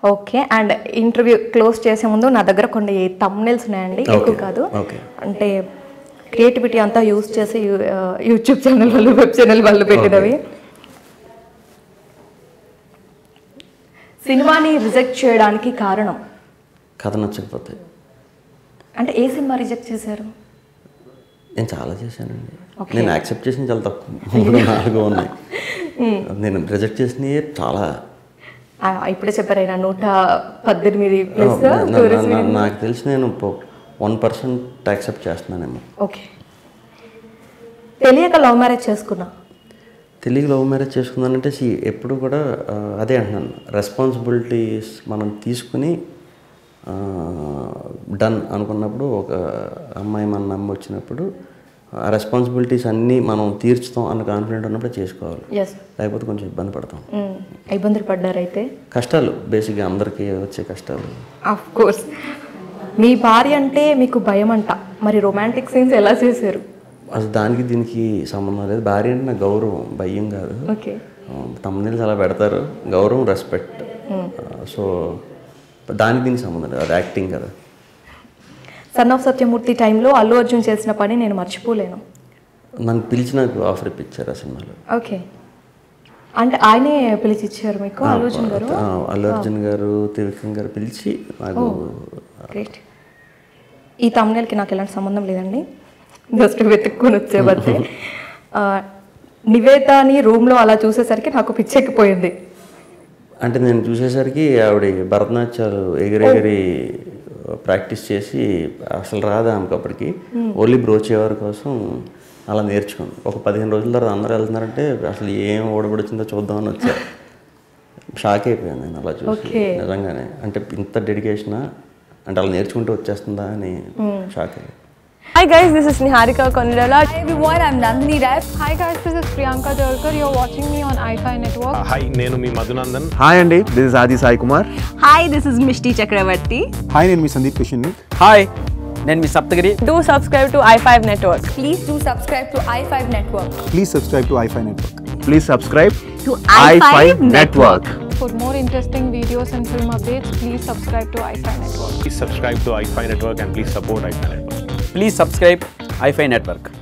Okay and interview close చేసే ముందు నా దగ్గర కొన్ని తమ్నెల్స్ ఉన్నాయండి ఎక్కువ Okay, కాదు okay. అంటే క్రియేటివిటీ అంతా యూజ్ చేసి యూ- ఆ, యూట్యూబ్ ఛానల్ వాళ్ళు వెబ్ ఛానల్ వాళ్ళు పెట్టినవి సినిమాని రిజెక్ట్ చేయడానికి కారణం కథ నచ్చకపోతే అంటే ఏ సినిమా రిజెక్ట్ చేశారు నేను చాలా చేశానండి Okay. నేను యాక్సెప్ట్ చేసిన చాలా తక్కువ మూడు నాలుగు ఉన్నాయి నేను రిజెక్ట్ చేసినవి చాలా ఆ, ఇప్పుడే చెప్పారు ఆయన నూట పద్దెనిమిది నా- ప్లస్ నా- నా- నాకు తెలిసి నేను వన్ పర్సెంట్ యాక్సెప్ట్ చేస్తున్నానేమో ఓకే తెలియక లవ్ మ్యారేజ్ చేసుకున్నా తెలియక లవ్ మ్యారేజ్ చేసుకున్నానంటే సి ఎప్పుడు కూడా ఆ, అదే అంటున్నాను రెస్పాన్సిబిలిటీస్ మనం తీసుకుని డన్ అనుకున్నప్పుడు ఒక అమ్మాయి మన నమ్మ వచ్చినప్పుడు ఆ రెస్పాన్సిబిలిటీస్ అన్నీ మనం తీర్చుతాం అన్న కాన్ఫిడెంట్ ఉన్నప్పుడు చేసుకోవాలి ఎస్ లేకపోతే కొంచెం ఇబ్బంది పడతాం ఇబ్బందులు పడ్డారైతే కష్టాలు బేసిక్గా అందరికీ వచ్చే కష్టాలు ఆఫ్ కోర్స్ మీ భార్య అంటే మీకు భయం అంట మరి రొమాంటిక్ సీన్స్ ఎలా చేశారు అసలు దానికి దీనికి సంబంధం లేదు భార్య అంటే నాకు గౌరవం భయం కాదు ఓకే తమ్ముళ్ళు అలా పెడతారు గౌరవం రెస్పెక్ట్ సో దానికి దీనికి సంబంధం లేదు అది యాక్టింగ్ కదా సన్ ఆఫ్ సత్యమూర్తి టైంలో అల్లు అర్జున్ చేసిన పని నేను మర్చిపోలేను నన్ను పిలిచి నాకు ఆఫర్ ఇప్పించారు ఆ సినిమాలో ఓకే అంటే ఆయనే పిలిచి ఇచ్చారు మీకు అల్లు అర్జున్ గారు ఆ, అల్లు అర్జున్ గారు త్రివిక్రమ్ గారు పిలిచి నాకు గ్రేట్ ఈ తమ్నేల్కి నాకు ఎలాంటి సంబంధం లేదండి జస్ట్ వెతుక్కొని వచ్చేవద్దే ఆ, నివేదాని రూమ్లో అలా చూసేసరికి నాకు పిచ్చెక్కిపోయింది అంటే నేను చూసేసరికి ఆవిడ భరతనాట్యాలు ఎగిరెగిరి ప్రాక్టీస్ చేసి అసలు రాదా ఆమెకు అప్పటికి ఓన్లీ బ్రోచేవారి కోసం అలా నేర్చుకుంది ఒక పదిహేను రోజుల తర్వాత అందరూ వెళ్తున్నారంటే అసలు ఏం ఓడబడిచిందో చూద్దామని వచ్చా షాక్ అయిపోయాను నేను అలా చూసి Okay. నిజంగానే అంటే ఇంత డెడికేషనా అంటే అలా నేర్చుకుంటూ వచ్చేస్తుందా అని షాక్ అయ్యాను Hi guys, this is Niharika Konirala. Hi everyone, I'm Nandini Rai. Hi guys, this is Priyanka Jalkar. You're watching me on iFi Network. Hi నేను మీ మధునందన్ హాయ్ అండి this is Aadi Sai Kumar Hi, this is Mishti Chakravarti. Hi నేను మీ Sandeep Kishan hi నేను మీ Saptagiri Do subscribe to i5 Network. Please do subscribe to i5 Network. Please subscribe to iFi network please subscribe To i5 Network. For more interesting videos and film updates, please subscribe to iFi Network. Please subscribe to iFi network and please support iFi network please subscribe iFi network